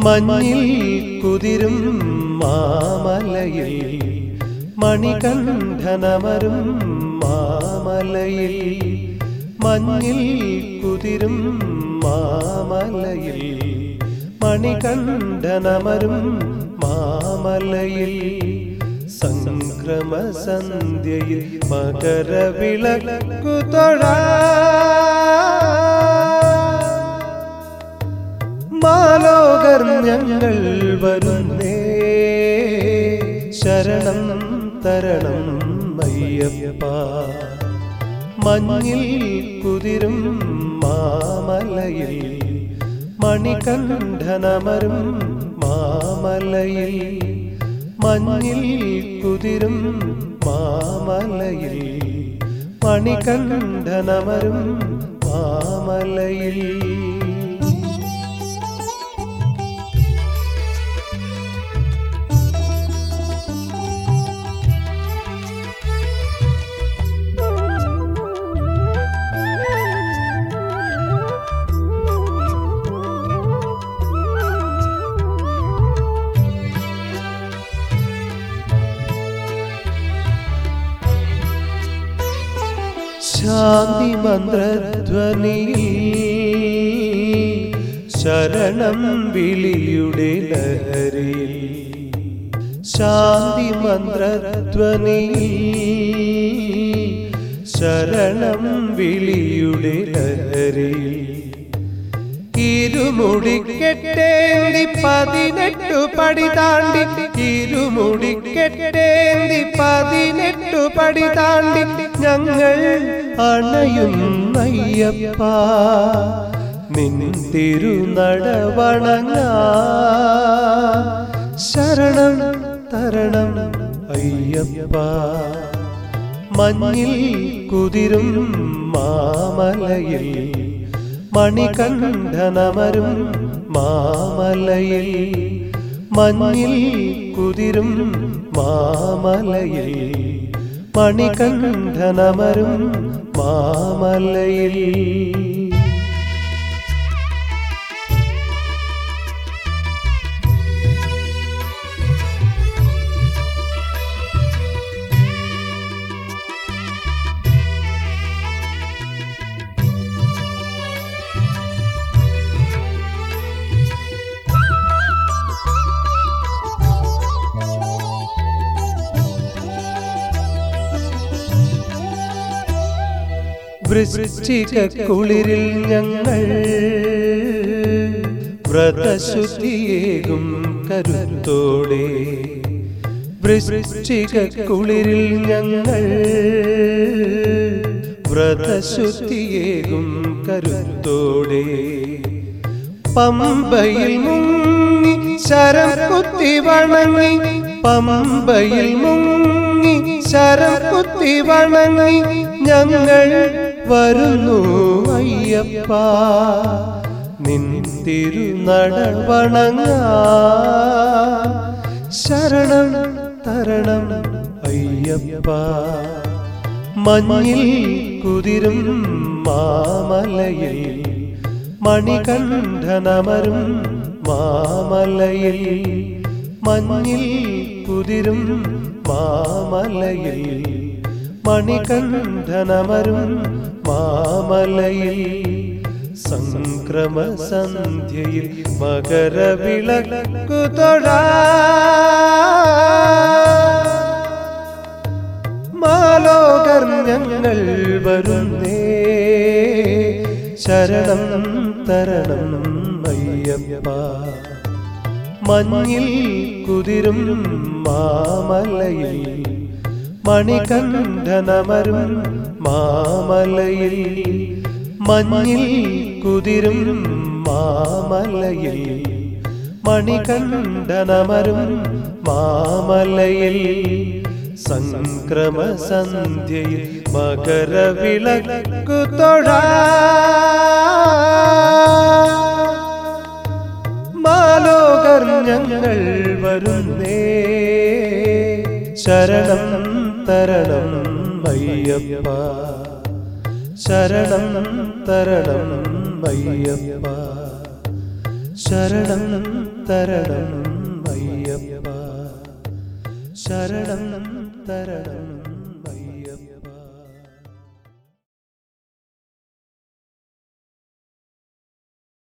മഞ്ഞിൽ കുതിരും മാമലയിൽ മണികണ്ഠനമരും മാമലയിൽ മഞ്ഞിൽ കുതിരും മാമലയിൽ മണികണ്ഠനമരും മാമലയിൽ സംക്രമ സന്ധ്യയിൽ മകരവിളക്കു തൊഴാ മാലോകർ ഞങ്ങൾ വരുന്നേ ശരണം തരണം അയ്യപ്പ മഞ്ഞിൽ കുതിരും മാമലയിൽ മണികണ്ഠനമരും മാമലയിൽ മഞ്ഞിൽ കുതിരും മാമലയിൽ മണികണ്ഠനമരും മാമലയിൽ ശാന്തി മന്ത്രധ്വനി ശരണം വിളിയുടെ ലഹരിയിൽ ശാന്തി മന്ത്രധ്വനി ശരണം വിളിയുടെ ലഹരിയിൽ ഇരുമുടിക്കെട്ടേന്തി പതിനെട്ടു പടി താണ്ടി ഇരുമുടിക്കെട്ടേന്തി പതിനെട്ടു പടി താണ്ടി ഞങ്ങൾ അണയും അയ്യപ്പ നിൻ തിരുനടവണങ്ങ ശരണം തരണം അയ്യപ്പ മഞ്ഞിൽ കുതിരും മാമലയിൽ മണികണ്ഠനമരും മാമലയിൽ മഞ്ഞിൽ കുതിരും മാമലയിൽ മണികണ്ഠനമരും മാമലയിൽ വൃശ്ചിക കുളിരിൽ ഞങ്ങൾ വ്രതശുദ്ധിയേകും കരുത്തോടെ വൃശ്ചിക കുളിരിൽ ഞങ്ങൾ വ്രതശുദ്ധിയേകും കരുത്തോടെ പമ്പയിൽ മുങ്ങി ശരം കുത്തി വണങ്ങി പമ്പയിൽ മുങ്ങി ശരം കുത്തി വണങ്ങി ഞങ്ങൾ വരുന്നു അയ്യപ്പ നിൻ തിരുനടവണങ്ങ ശരണം തരണം അയ്യപ്പ മഞ്ഞിൽ കുതിരും മാമലയിൽ മണികണ്ഠനമരും മാമലയിൽ മഞ്ഞിൽ കുതിരും മാമലയിൽ മണികണ്ഠനമരും മാമലയിൽ സംക്രമ സന്ധ്യയിൽ മകരവിളക്കു തൊഴാ മാലോകർ ഞങ്ങൾ വരുന്നേ ശരണം തരണം അയ്യപ്പ മഞ്ഞിൽ കുതിരും മാമലയിൽ മണികണ്ഠനമരും മാമലയിൽ മഞ്ഞിൽ കുതിരും മാമലയിൽ മണികണ്ഠനമരും മാമലയിൽ സംക്രമ സന്ധ്യയിൽ മകരവിളക്കു തൊഴാ മാലോകർ ഞങ്ങൾ വരുന്നേ ശരണം തരണം അയ്യപ്പ ശരണം തരണം അയ്യപ്പ ശരണം തരണം അയ്യപ്പ ശരണം തരണം